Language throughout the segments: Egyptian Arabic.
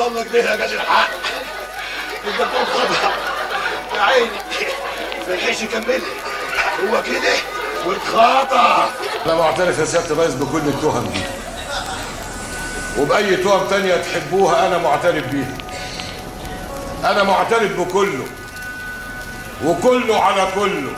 حصل لك ليه يا جدع الحق انت بتقول خطأ يا عيني ما لحقش يكمل هو كده واتخطف انا معترف يا سياده الرئيس بكل التهم دي وباي تهم تانية تحبوها انا معترف بيها انا معترف بكله وكله على كله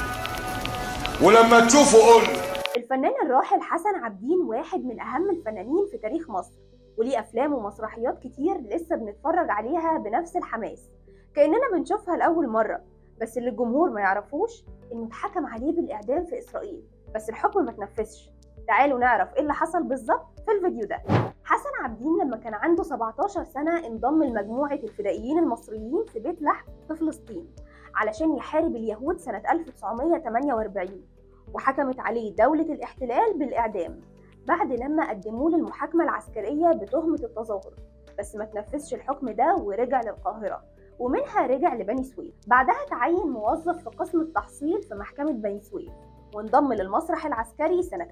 ولما تشوفوا قولوا الفنان الراحل حسن عابدين واحد من أهم الفنانين في تاريخ مصر وليه أفلام ومسرحيات كتير لسه بنتفرج عليها بنفس الحماس كأننا بنشوفها لأول مرة بس اللي الجمهور ما يعرفوش إنه اتحكم عليه بالإعدام في إسرائيل بس الحكم ما تنفذش تعالوا نعرف إيه اللي حصل بالظبط في الفيديو ده حسن عابدين لما كان عنده 17 سنة انضم لمجموعة الفدائيين المصريين في بيت لحم في فلسطين علشان يحارب اليهود سنة 1948 وحكمت عليه دولة الاحتلال بالإعدام بعد لما قدموه للمحاكمة العسكرية بتهمة التظاهر بس ما تنفذش الحكم ده ورجع للقاهرة ومنها رجع لبني سويف بعدها تعين موظف في قسم التحصيل في محكمة بني سويف وانضم للمسرح العسكري سنة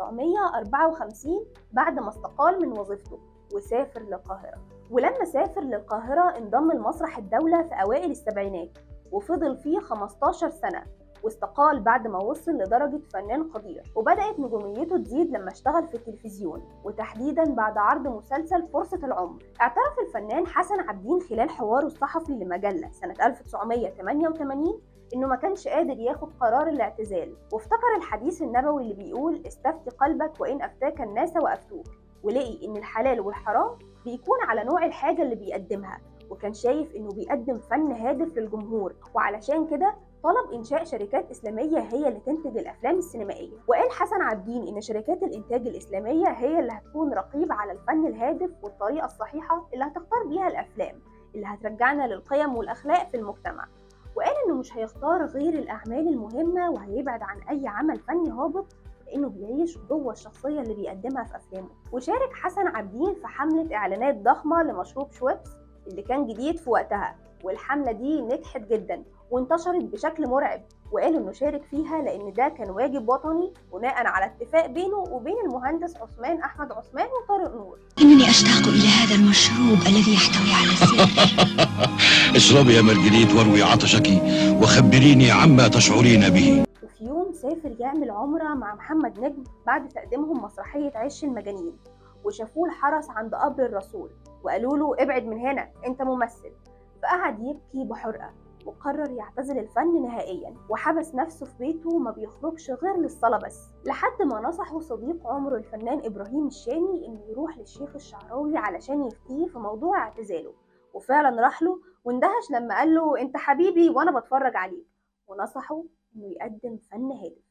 1954 بعد ما استقال من وظيفته وسافر للقاهرة ولما سافر للقاهرة انضم لمسرح الدولة في أوائل السبعينات وفضل فيه 15 سنة واستقال بعد ما وصل لدرجة فنان قدير وبدأت نجوميته تزيد لما اشتغل في التلفزيون وتحديدا بعد عرض مسلسل فرصة العمر اعترف الفنان حسن عابدين خلال حواره الصحفي لمجلة سنة 1988 انه ما كانش قادر ياخد قرار الاعتزال وافتكر الحديث النبوي اللي بيقول استفتي قلبك وان افتاك الناس وافتوك ولقي ان الحلال والحرام بيكون على نوع الحاجة اللي بيقدمها وكان شايف انه بيقدم فن هادف للجمهور وعلشان كده طلب انشاء شركات اسلاميه هي اللي تنتج الافلام السينمائيه وقال حسن عابدين ان شركات الانتاج الاسلاميه هي اللي هتكون رقيب على الفن الهادف والطريقه الصحيحه اللي هتختار بيها الافلام اللي هترجعنا للقيم والاخلاق في المجتمع وقال انه مش هيختار غير الاعمال المهمه وهيبعد عن اي عمل فني هابط لانه بيعيش جوه الشخصيه اللي بيقدمها في افلامه وشارك حسن عابدين في حمله اعلانات ضخمه لمشروب شويبس اللي كان جديد في وقتها والحملة دي نجحت جدا وانتشرت بشكل مرعب وقالوا انه شارك فيها لان ده كان واجب وطني بناء على اتفاق بينه وبين المهندس عثمان احمد عثمان وطارق نور إنني أشتاق إلى هذا المشروب الذي يحتوي على السر اشربي يا مرجليت واروي عطشك وخبريني عما تشعرين به وفي يوم سافر يعمل عمرة مع محمد نجم بعد تقديمهم مسرحية عش المجانين وشافوه الحرس عند قبر الرسول وقالوا له ابعد من هنا انت ممثل فقعد يبكي بحرقة وقرر يعتزل الفن نهائيا وحبس نفسه في بيته ما بيخرجش غير للصلاة بس لحد ما نصحه صديق عمره الفنان إبراهيم الشامي إنه يروح للشيخ الشعراوي علشان يفتيه في موضوع اعتزاله وفعلا راح له واندهش لما قال له انت حبيبي وانا بتفرج عليك ونصحه انه يقدم فن هادف